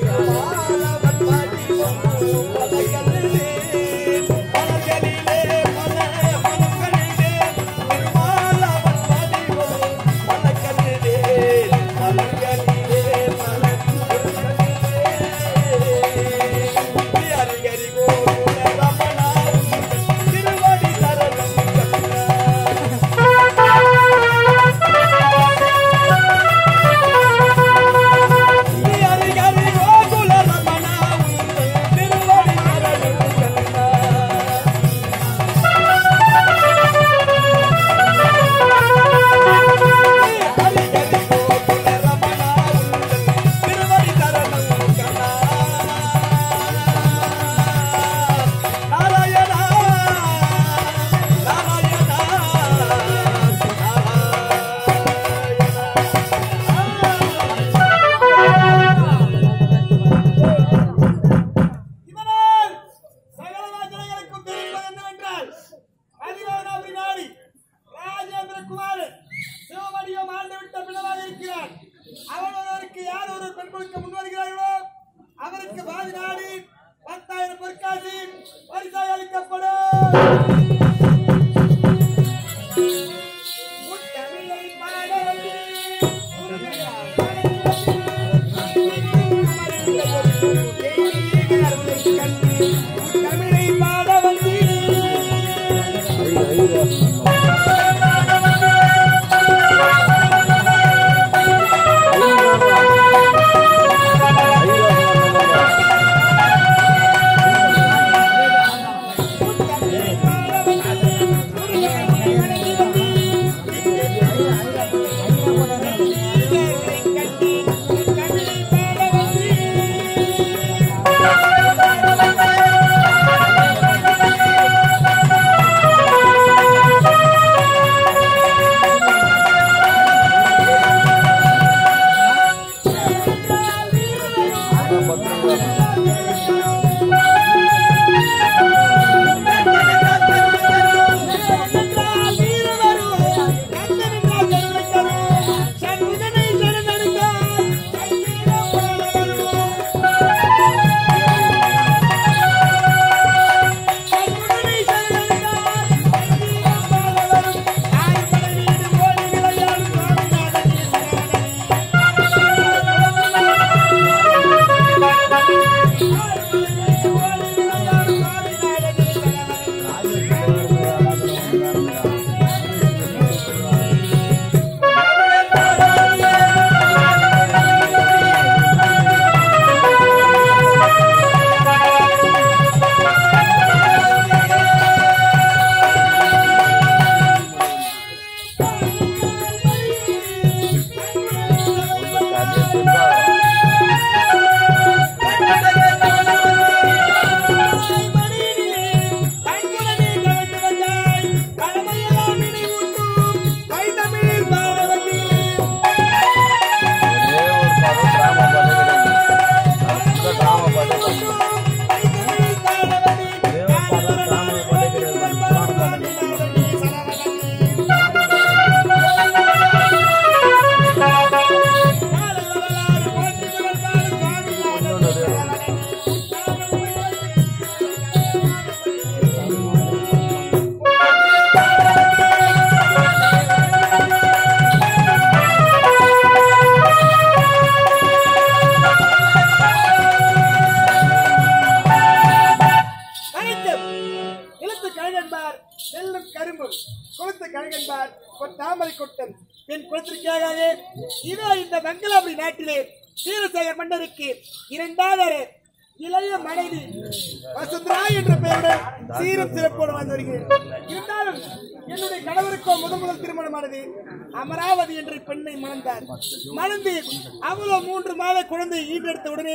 இதனால் சகல ராஜர்களுக்கும் தெரிவிப்பது என்னவென்றால் பதினோராம் வினாடி ராஜேந்திர குமாரன் சிவமணியம் ஆண்டுவிட்ட பின்னராக இருக்கிறார் அவர்களுக்கு யார் ஒரு பெண் கொடுக்க முன் வருகிறார்களோ அவருக்கு பாதி நாடி பத்தாயிரம் பொற்காசி பரிசாக அளிக்கப்படும் முத்தமிழை பாடவல்லி, தமிழை பாடவல்லி அனைத்தும் இழுத்து கழகன்பார் செல்லும் கரும்பு கொளுத்து கழகன்பார் தாமரை கொட்டம் என் குலத்திற்காக இதோ இந்த மங்களாபுரி நாட்டிலே சீரசேகர் மன்னருக்கு இரண்டாவது இளைய மனைவி வசுந்தரா என்ற பெயருடன் சீரும் சிறப்போடு வந்து வருகிறேன் இருந்தாலும் என்னுடைய கணவருக்கோ முதல் முதல் திருமணமானது அமராவதி என்ற பெண்ணை மணந்தார் மணந்து அவளோ மூன்று மாத குழந்தை ஈன்றெடுத்த உடனே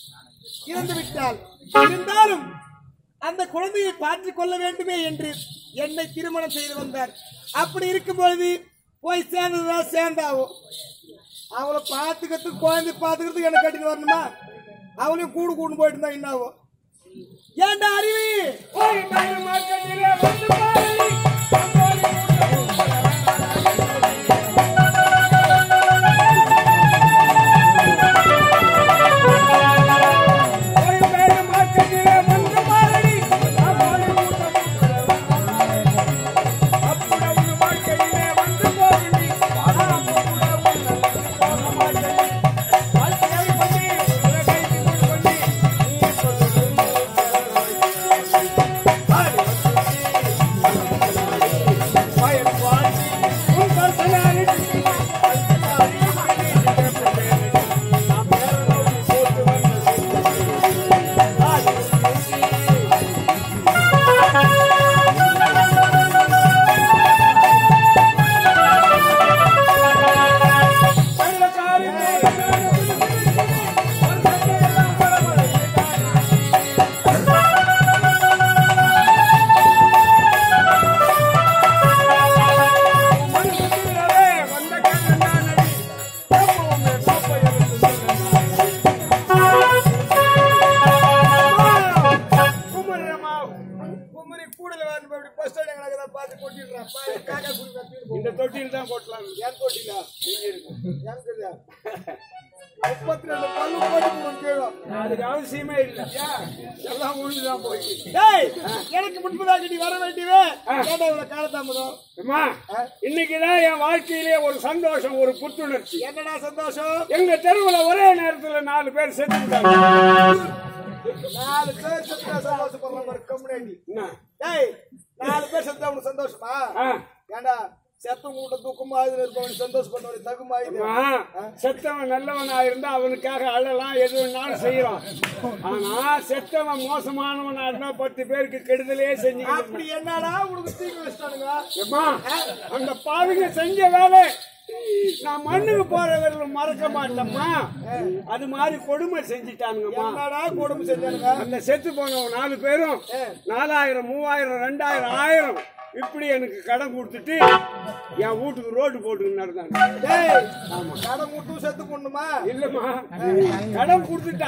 இறந்து விட்டாள் இருந்தாலும் அந்த குழந்தையை பார்த்துக் கொள்ள வேண்டுமே என்று என்னை திருமணம் செய்து வந்தார் அப்படி இருக்கும் பொழுது போய் சேர்ந்ததா சேர்ந்தாவோ அவளை பார்த்துக்கிறதுக்கு குழந்தை பார்த்துக்கிறதுக்கு என்ன கட்டிட்டு வரணுமா அவளையும் கூடு கூடு போயிட்டு இருந்தா என்னாவோ ஏண்டா அறிவி ஒரு மயில் மார்க்கெட்டிலே வந்து பாரு. தான் கொட்டலாம் ஏன் போட்டீங்க நீங்க இருக்கும் ஏங்குதா முப்பத்தி ரெண்டு பல்லு போட்டு கீழும் அதுக்கு அவசியமே இல்லை எல்லாம் உழுதுதான் போயிடுச்சு டேய் எனக்கு முன்பதாக நீ வர வேண்டியவே ஏன்டா இவ்வளவு காலதாமதம் அம்மா இன்னைக்குதான் என் வாழ்க்கையிலே ஒரு சந்தோஷம் ஒரு புத்துணர்ச்சி என்னடா சந்தோஷம் எங்க தெருவுல ஒரே நேரத்துல நாலு பேர் செத்துட்டாங்க நாலு பேர் செத்தா சந்தோஷப்படுற ஒரு கம்யூனிட்டி என்ன? டேய் நாலு பேர் செத்தா உனக்கு சந்தோஷமா ஆ, ஏன்டா செத்தவங்க கூட துக்கமா இது இருப்பவன் சந்தோஷப்பட்ட ஒரு தகுமா இது அம்மா, செத்தவன் நல்லவனா இருந்தா அவனுக்காக அழலாம் எது வேணாலும் செய்யலாம் ஆனா செத்தவன் மோசமானவனா இருந்தா பத்து பேருக்கு கெடுதலே செஞ்சுக்கிட்டு அப்படி என்னடா உனக்கு தீங்கு வச்சிட்டானுங்க அம்மா, அந்த பாவிங்க செஞ்ச வேலை நான் மண்ணுக்கு போறவர்களும் மறக்க மாட்டேம்மா அது மாதிரி கொடுமை செஞ்சுட்டானுங்கம்மா என்னடா கொடுமை செஞ்சானுங்க அந்த செத்து போனவங்க நாலு பேரும் நாலாயிரம் மூவாயிரம் ரெண்டாயிரம் ஆயிரம் இப்படி எனக்கு கடன் கொடுத்துட்டு என் வீட்டுக்கு ரோடு போட்டு நடந்தாங்க டேய் கடன் மட்டும் செத்து போடணுமா இல்லம்மா கடன் கொடுத்துட்டா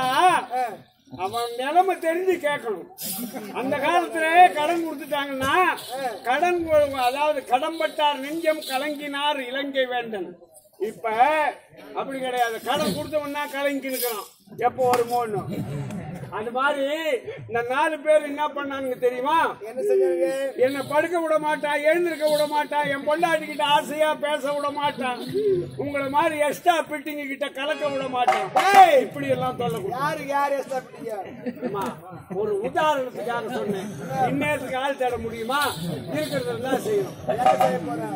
அவன் நிலைமை தெரிஞ்சு கேட்கணும் அந்த காலத்துல கடன் கொடுத்துட்டாங்கன்னா கடன் கொ- அதாவது கடன்பட்டார் நெஞ்சம் கலங்கினார் இலங்கை வேந்தன் இப்ப அப்படி கிடையாது கடன் கொடுத்தவன்னா கலங்கி இருக்கிறான் எப்போ வருமோன்னு அது மாதிரி இந்த நாலு பேர் என்ன பண்ணானுங்க தெரியுமா என்ன செஞ்சானுங்க என்னை படுக்க விட மாட்டான் எழுந்திருக்க விட மாட்டான் என் பொண்டாட்டிக்கிட்ட ஆசையா பேச விட மாட்டான் உங்களை மாதிரி எக்ஸ்ட்ரா பிட்டிங்க கிட்ட கலக்க விட மாட்டான் டேய் இப்படி எல்லாம் சொல்லக்கூடாது யாரு யாரு சாப்பிட்டீங்க அம்மா, ஒரு உதாரணத்துக்காக சொன்னேன் இந்நேரத்துக்கு ஆள் தேட முடியுமா இருக்கிறது தான் செய்யணும் என்ன செய்ய போற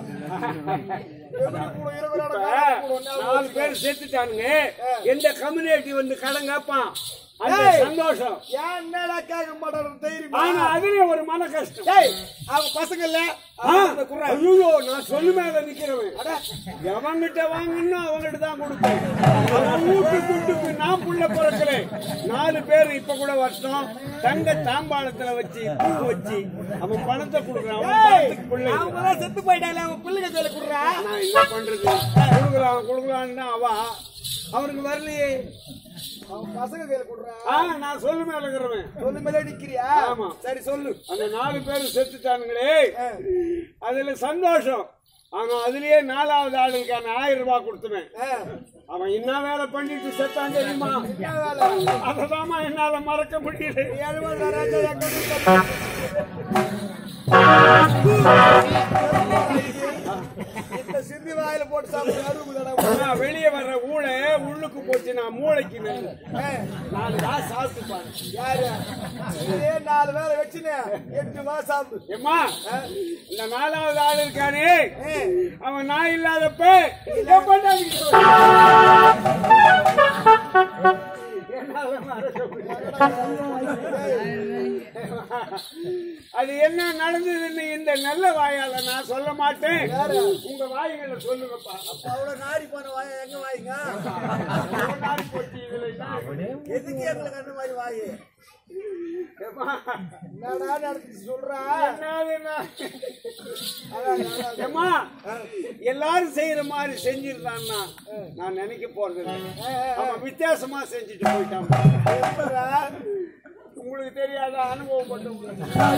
எப்படி கூட இருபது இப்ப நாள் கூட ஒண்ணா நாலு பேர் செத்துட்டானுங்க எந்த கம்யூனிட்டி வந்து கடன் கேட்பான் அந்த ஏய். சந்தோஷம் ஏன் என்னடா கேட்க மாட்டாரு தெரியுமா ஆனா அதுலயும் ஒரு மன கஷ்டம் டேய் அவங்க பசங்க இல்ல ஆ, ஐயோ நான் சொல்லு மேல நிக்கிறவன் அட, எவங்கிட்ட வாங்கணும் அவங்கிட்ட தான் கொடுப்பேன் அவன் வீட்டு குட்டுக்கு நான் புள்ள பிறக்கிறேன் நாலு பேர் இப்ப கூட வருஷம் தங்க தாம்பாளத்துல வச்சு பூ வச்சு அவன் பணத்தை கொடுக்குறான் அவன் டேய், பணத்துக்கு பிள்ளை அவங்க தான் செத்து போயிட்டாங்க அவங்க பிள்ளைங்க கையில குடுறா நான் என்ன பண்றது கொடுக்குறான் கொடுக்குறான்னு அவா அவனுக்கு வரலையே அவங்க பசங்க கையில குடுறா ஆ நான் சொல்லு மேல இருக்கிறவன் சொல்லு மேலே நிக்கிறியா ஆமா. சரி சொல்லு அந்த நாலு பேர் செத்துட்டானுங்களே அதுல சந்தோஷம் ஆனா அதுலயே நாலாவது ஆளுக்கான ஆயிரம் ரூபாய் கொடுத்துவேன் ஆ, அவன் என்ன வேலை பண்ணிட்டு செத்தான் தெரியுமா என்ன வேலை அததாம்மா என்னால மறக்க முடியல எழுபது ராஜா எங்க வீட்டுல இந்த சிந்தி வாயில போட்டு சாப்பிட்டு அருகுதடா ஆனா வெளியே வர்ற ஊழை உள்ளுக்கு போச்சு நான் மூளைக்கு நல்லது நாலு காசு சாப்பிட்டு பாரு யாரு இதே நாலு வேலை வச்சுன்னு எட்டு மாசம் சாப்பிடு ஏம்மா இந்த நாலாவது ஆள் இருக்கானே ஏ, அவன் நான் இல்லாதப்ப என் பொண்டாட்டிக்கு சொல்லு. என்னால மறக்க முடியல. அது என்ன நடந்ததுன்னு இந்த நல்ல வாயால நான் சொல்ல மாட்டேன் உங்க வாய்களை சொல்லுங்கப்பா அவ்வளவு நாடி போன வாய எங்க வாய்ங்க ஒரு நாள் போச்சு இதுல என்ன? எதுக்கு எங்களுக்கு அந்த மாதிரி வாயி ஏம்மா, என்னடா நடத்தி சொல்றா என்னது நான்? அதான், அதான். ஏம்மா, எல்லாரும் செய்யற மாதிரி செஞ்சிருந்தான்னா நான் நினைக்க போறது இல்லை. அவன் வித்தியாசமா செஞ்சுட்டு போயிட்டான் எப்படிடா? உங்களுக்கு தெரியாத அனுபவப்பட்டவங்க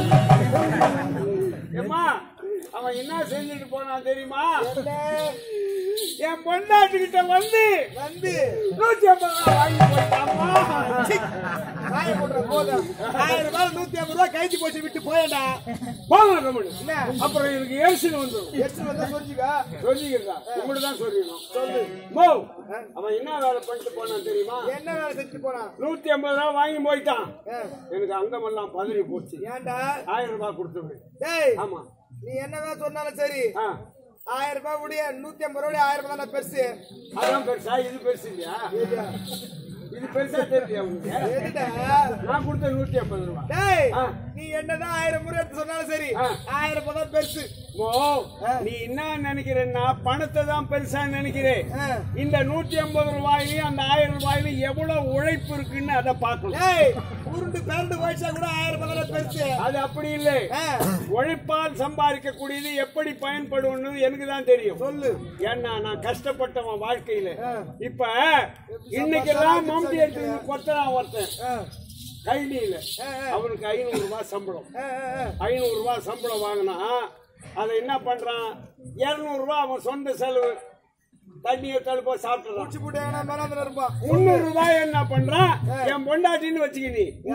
ஏம்மா அவன் என்ன செஞ்சுட்டு போனான் தெரியுமா என்ன? என் பொண்டாட்டிக்கிட்ட வந்து வந்து நூத்தி ஐம்பது ரூபாய் வாங்கி போயிட்டாம்மா வாய போடுற போதும் ஆயிரம் ரூபாய் நூத்தி ஐம்பது ரூபாய் கழிச்சு போச்சு விட்டு போயடா போங்க கம்முனு. என்ன அப்புறம் எனக்கு ஏசின்னு வந்துடும் எட்டு வந்தா சொல்லிக்கா சொல்லிக்கிறா உங்களுக்கு தான் சொல்லணும் சொல்லு மோ அவன் என்ன வேலை பண்ணிட்டு போனான் தெரியுமா என்ன வேலை செஞ்சுட்டு போனா நூத்தி ஐம்பது ரூபாய் வாங்கி போயிட்டான் ஆ, எனக்கு அங்கமெல்லாம் பதறி போச்சு ஏன்டா ஆயிரம் ரூபாய் கொடுத்துருவேன் டேய் ஆமா நீ என்னதான் சொன்னாலும் சரி ஆ ஆயிரம் ரூபாய் உடைய நூத்தி ஐம்பது ரூபாய் ஆயிரம் ரூபாய் தானே பெருசு அதான் பெருசா இது பெருசு இல்லையா இது பெருசா தெரியலையா உங்களுக்கு எதுடா நான் கொடுத்த நூத்தி ஐம்பது ரூபாய் டேய் ஆ. நீ என்னதான் ஆயிரம் முறை எடுத்து சொன்னாலும் சரி ஆ. ஆயிரம் ரூபாய் தான் பெருசு ஓ நீ என்ன நினைக்கிறேன்னா பணத்தை தான் பெருசா நினைக்கிறேன் ஆ. இந்த நூத்தி ஐம்பது ரூபாயிலையும் அந்த ஆயிரம் ரூபாயிலும் எவ்வளவு உழைப்பு இருக்குன்னு அதை பார்க்கணும் டேய் உருண்டு பிறந்து போயிடுச்சா கூட ஆயிரம் ரூபாய் தானே பெருசு அது அப்படி இல்லை ஆ, உழைப்பால் சம்பாதிக்கக்கூடியது எப்படி பயன்படும்னு எனக்கு தான் தெரியும் சொல்லு ஏன்னா நான் கஷ்டப்பட்டவன் வாழ்க்கையில ஆ. இப்ப இன்னைக்கெல்லாம் மம்டி எடுத்து கொத்தனான் ஒருத்தன் ஆ, கைலியில ஆ, ஆ. அவனுக்கு ஐநூறு ரூபாய் சம்பளம் ஆ, ஆ, ஆ. ஐநூறு ரூபாய் சம்பளம் வாங்கினா அதை என்ன பண்றான் இருநூறு ரூபாய் அவன் சொந்த செலவு தண்ணியை தடுப்ப சாப்பிட்டுறான் குச்சி போட்டு எங்கன்னா மேலாந்திர இருப்பான் முந்நூறு ரூபாய் என்ன பண்றான் என் பொண்டாட்டின்னு வச்சுக்க நீ இந்த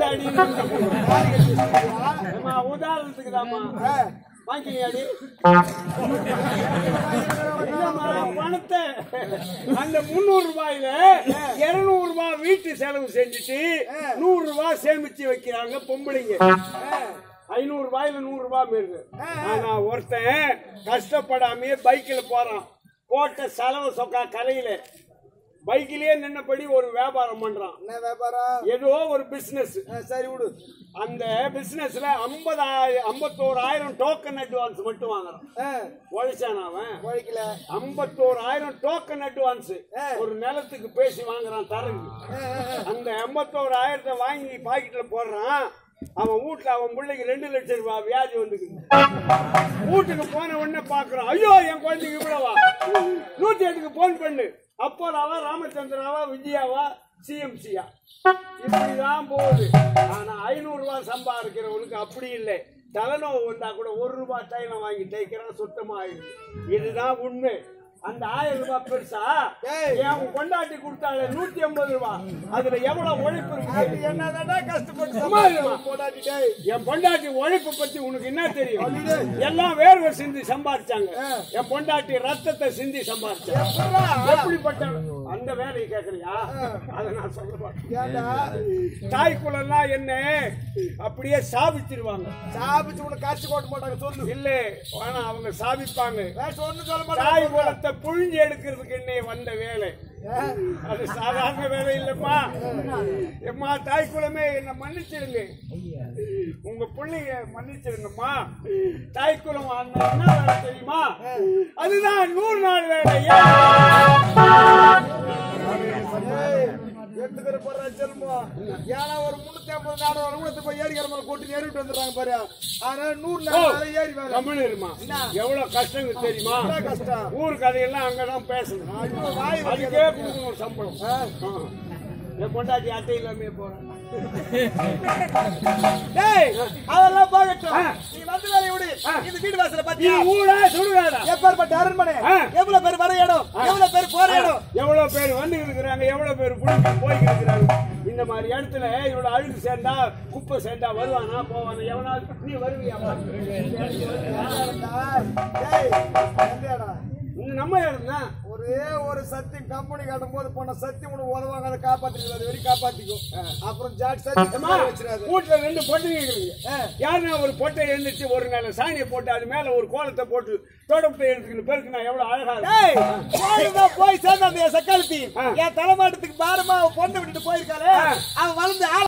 அடி உதாரணத்துக்கு தாமா வாங்கிக்கியாடி இல்லம்மா, பணத்தை அந்த முந்நூறு ரூபாயில இருநூறு ரூபாய் வீட்டு செலவு செஞ்சுட்டு நூறு ரூபாய் சேமிச்சு வைக்கிறாங்க பொம்பளைங்க ஐநூறு ரூபாயில நூறு ரூபாய் மீறுது ஆனா ஒருத்தன் கஷ்டப்படாமயே பைக்ல போறான் போட்ட செலவு சொக்கா கலையில பைக்கிலேயே நின்னபடி ஒரு வியாபாரம் பண்றான் என்ன வியாபாரம் ஏதோ ஒரு பிசினஸ் ஆ, சரி விடு அந்த பிசினஸ்ல ஐம்பதாயிரம் ஐம்பத்தோராயிரம் டோக்கன் அட்வான்ஸ் மட்டும் வாங்குறான் ஆ, உழைச்சான் அவன் உழைக்கல ஐம்பத்தோராயிரம் டோக்கன் அட்வான்ஸ் ஒரு நிலத்துக்கு பேசி வாங்குறான் தரகு அந்த ஐம்பத்தோராயிரத்தை வாங்கி பாக்கெட்ல போடுறான் அவன் வீட்டுல அவன் பிள்ளைக்கு ரெண்டு லட்சம் ரூபாய் வியாதி வந்துக்குது வீட்டுக்கு போன உடனே பாக்குறான் ஐயோ என் குழந்தைக்கு இவ்வளவா நூத்தி எட்டுக்கு போன் பண்ணு அப்போலாவா ராமச்சந்திராவா விஜயாவா சிஎம்சியா இப்படிதான் போகுது ஆனா ஐநூறு ரூபாய் சம்பாதிக்கிறவனுக்கு அப்படி இல்லை தலைநோவு வந்தா கூட ஒரு ரூபாய் தைலம் வாங்கி தைக்கிறான் சுத்தமா ஆயிடுது இதுதான் உண்மை அந்த ஆயிரம் ரூபாய் பெருசா ஏய். என் கொண்டாட்டி கொடுத்தாலே நூத்தி ஐம்பது ரூபாய் அதுல எவ்வளவு உழைப்பு அது இருக்கு என்னதான்டா கஷ்டப்பட்டு சும்மா இருமா. போடாட்டி டேய். என் பொண்டாட்டி உழைப்பு பத்தி உனக்கு என்ன தெரியும் எல்லாம் வேர்வை சிந்தி சம்பாதிச்சாங்க என் பொண்டாட்டி ரத்தத்தை சிந்தி சம்பாதிச்சாங்க எப்படிடா? எப்படிப்பட்ட அந்த வேலையை கேக்குறியா அதை நான் சொல்ல மாட்டேன் ஏன்டா? தாய் குலம்லாம் என்ன அப்படியே சாபிச்சிருவாங்க சாப்பிச்சு உனக்கு காட்சி போட்டு மாட்டாங்க சொல்லு இல்ல ஆனா அவங்க சாபிப்பாங்க வேற ஒண்ணும் சொல்ல தாய் மாட்டாங்க குலத்தை புழிஞ்சு எடுக்கிறதுக்கு என்ன வந்த வேலை அது சாதாரண வேலை இல்லம்மா எம்மா தாய் குலமே என்ன மன்னிச்சிடுங்க உங்க பிள்ளைங்க மன்னிச்சிடுங்கம்மா தாய் குலம் அந்த என்ன வேலை தெரியுமா அதுதான் நூறு நாள் வேலை ஏய், எடுத்துக்கிற போறா செல்வம். ஏன்னா ஒரு முன்னூத்தி ஐம்பது நாடு வரும் கூட போய் ஏரிக்கிற மேல கூட்டி ஏறிட்டு வந்துடுறாங்க பாரு அதனால நூறு நாள் மேல ஏறி வேற கம்மன் இருமா எவ்வளவு கஷ்டங்க தெரியுமா என்ன கஷ்டம் ஊர் கதையெல்லாம் அங்கதான் பேசணும் ஐயோ, வாய் அதுக்கே கொடுக்கணும் சம்பளம் ஆ. என் பொண்டாட்டி அட்டை இல்லாமே போறேன் டேய் அதெல்லாம் போகட்டும் ஆ. நீ வந்து வேலையை விடு இது வீடு வாசல நீ பாத்தியா ஊரா சுடுகாடா எப்பேற்பட்ட அரண்மனை ஆ. எவ்வளவு பேர் வர இடம் எவ்வளவு பேர் போற இடம் எவ்வளவு பேர் வந்து இருக்கிறாங்க எவ்வளவு பேர் புடிச்சு போய்க்கு இருக்கிறாங்க இந்த மாதிரி இடத்துல இவரோட அழுக்கு சேர்ந்தா குப்பை சேர்ந்தா வருவானா போவானா எவனாவது நீ வருவியாமா டேய் எங்கடா? இந்த நம்ம இடம் தான் ஒரே ஒரு சத்தியம் கம்பெனி காட்டும் போது போன சத்தியம் உனக்கு உதவாங்க அதை காப்பாத்திக்கலாம் அது வரைக்கும் காப்பாத்திக்கும் அப்புறம் ஜாட் சத்தியம் வச்சிடாது வீட்டுல ரெண்டு பொட்டுங்க இருக்குங்க யாருன்னா ஒரு பொட்டை எழுந்துச்சு ஒரு நல்ல சாணியை போட்டு அது மேல ஒரு கோலத்தை போட்டு தோட்டத்தை எடுத்துக்கிட்டு பேருக்கு நான் எவ்வளவு அழகா டேய் இருக்கும். போயிருந்தா போய் சேர்ந்த அந்த சக்காலத்தி ஆ. என் தலைமாட்டத்துக்கு பாரமா அவன் பொண்ணை விட்டுட்டு போயிருக்காளே அவன் வளர்ந்து ஆள்